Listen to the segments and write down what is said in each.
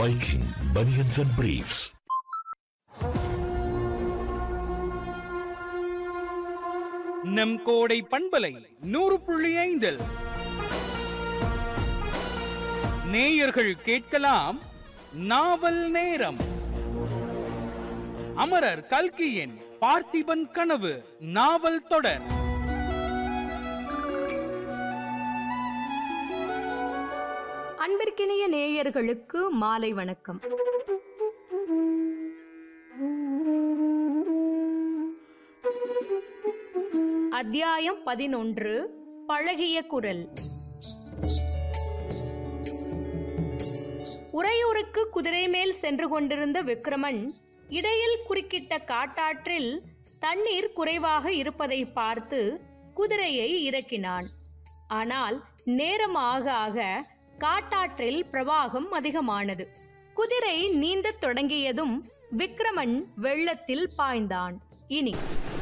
Viking Bunions and Briefs. நம் கோடை பண்பலை நூறு புள்ளி ஐந்தில் நேயர்கள் கேட்கலாம் நாவல் நேரம் அமரர் கல்கியின் பார்த்திபன் கனவு நாவல் தொடர் அன்பிற்கினிய நேயர்களுக்கு மாலை வணக்கம் அத்தியாயம் பதினொன்று பழகிய குரல் உறையூருக்கு குதிரை மேல் சென்று கொண்டிருந்த விக்ரமன் இடையில் குறுக்கிட்ட காட்டாற்றில் தண்ணீர் குறைவாக இருப்பதை பார்த்து குதிரையை இறக்கினான் ஆனால் நேரம் ஆக ஆக காட்டாற்றில் பிரவாகம் அதிகமானது குதிரை நீந்தத் தொடங்கியதும் விக்ரமன் வெள்ளத்தில் பாய்ந்தான் இனி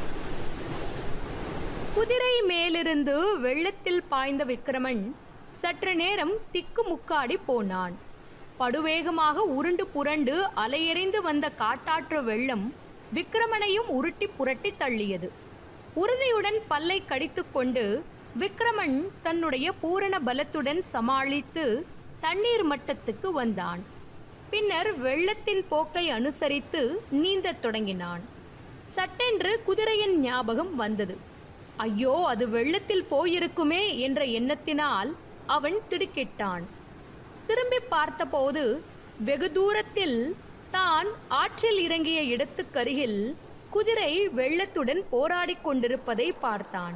குதிரை மேலிருந்து வெள்ளத்தில் பாய்ந்த விக்ரமன் சற்று நேரம் திக்கு முக்காடி போனான் படுவேகமாக உருண்டு புரண்டு அலையெறிந்து வந்த காட்டாற்று வெள்ளம் விக்ரமனையும் உருட்டி புரட்டி தள்ளியது உறுதியுடன் பல்லை கடித்துக்கொண்டு விக்ரமன் தன்னுடைய பூரண பலத்துடன் சமாளித்து தண்ணீர் மட்டத்துக்கு வந்தான் பின்னர் வெள்ளத்தின் போக்கை அனுசரித்து நீந்தத் தொடங்கினான் சட்டென்று குதிரையின் ஞாபகம் வந்தது ஐயோ அது வெள்ளத்தில் போயிருக்குமே என்ற எண்ணத்தினால் அவன் திடுக்கிட்டான் திரும்பி பார்த்தபோது வெகு தூரத்தில் தான் ஆற்றில் இறங்கிய இடத்துக்கருகில் குதிரை வெள்ளத்துடன் போராடிக் கொண்டிருப்பதை பார்த்தான்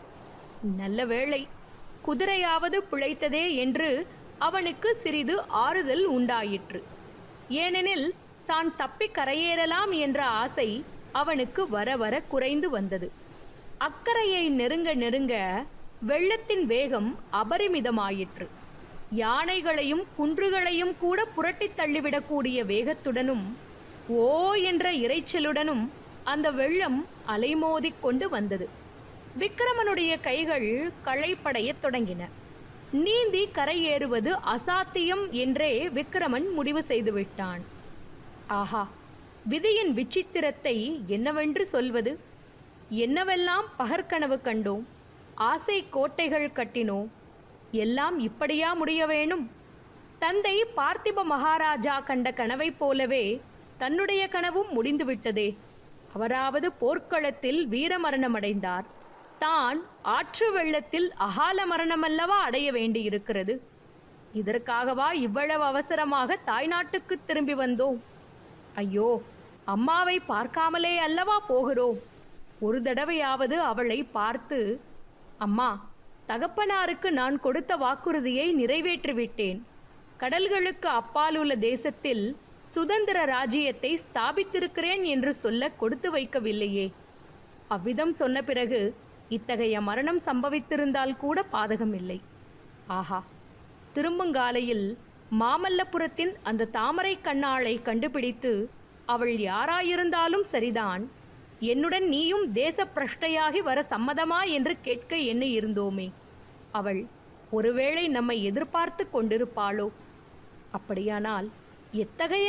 நல்ல வேளை குதிரையாவது பிழைத்ததே என்று அவனுக்கு சிறிது ஆறுதல் உண்டாயிற்று ஏனெனில் தான் தப்பி கரையேறலாம் என்ற ஆசை அவனுக்கு வர வர குறைந்து வந்தது அக்கறையை நெருங்க நெருங்க வெள்ளத்தின் வேகம் அபரிமிதமாயிற்று யானைகளையும் குன்றுகளையும் கூட புரட்டித் தள்ளிவிடக்கூடிய வேகத்துடனும் ஓ என்ற இரைச்சலுடனும் அந்த வெள்ளம் அலைமோதிக் கொண்டு வந்தது விக்ரமனுடைய கைகள் களைப்படையத் தொடங்கின நீந்தி கரையேறுவது அசாத்தியம் என்றே விக்ரமன் முடிவு செய்துவிட்டான் ஆஹா விதியின் விசித்திரத்தை என்னவென்று சொல்வது என்னவெல்லாம் பகற்கனவு கண்டோம் ஆசை கோட்டைகள் கட்டினோம் எல்லாம் இப்படியா முடிய வேணும் தந்தை பார்த்திப மகாராஜா கண்ட கனவைப் போலவே தன்னுடைய கனவும் முடிந்துவிட்டதே அவராவது போர்க்களத்தில் வீரமரணம் அடைந்தார் தான் ஆற்று வெள்ளத்தில் அகால மரணமல்லவா அடைய வேண்டியிருக்கிறது இதற்காகவா இவ்வளவு அவசரமாக தாய்நாட்டுக்கு திரும்பி வந்தோம் ஐயோ அம்மாவை பார்க்காமலே அல்லவா போகிறோம் ஒரு தடவையாவது அவளை பார்த்து அம்மா தகப்பனாருக்கு நான் கொடுத்த வாக்குறுதியை நிறைவேற்றிவிட்டேன் கடல்களுக்கு அப்பால் உள்ள தேசத்தில் சுதந்திர ராஜ்யத்தை ஸ்தாபித்திருக்கிறேன் என்று சொல்ல கொடுத்து வைக்கவில்லையே அவ்விதம் சொன்ன பிறகு இத்தகைய மரணம் சம்பவித்திருந்தால் கூட பாதகமில்லை ஆஹா திரும்புங்காலையில் மாமல்லபுரத்தின் அந்த தாமரை கண்ணாளை கண்டுபிடித்து அவள் யாராயிருந்தாலும் சரிதான் என்னுடன் நீயும் தேச பிரஷ்டையாகி வர சம்மதமா என்று கேட்க எண்ணி இருந்தோமே அவள் ஒருவேளை நம்மை எதிர்பார்த்து கொண்டிருப்பாளோ அப்படியானால் எத்தகைய